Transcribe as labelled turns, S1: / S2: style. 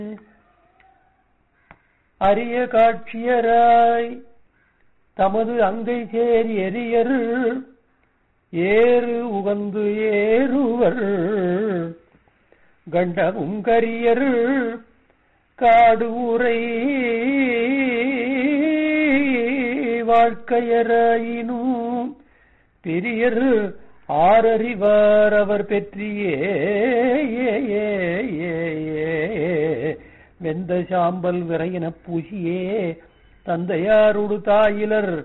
S1: அரிய காட்சியராய் தமது அங்கை சேர் எரியர் ஏறு உகந்து ஏறுவர் கண்டமும் கரியர் காடு உரை வாழ்க்கையராயினும் பெரியர் ஆரறிவார் அவர் பெற்றியே வெந்த சாம்பல் விரையின பூசியே தந்தையாருடு தாயிலர்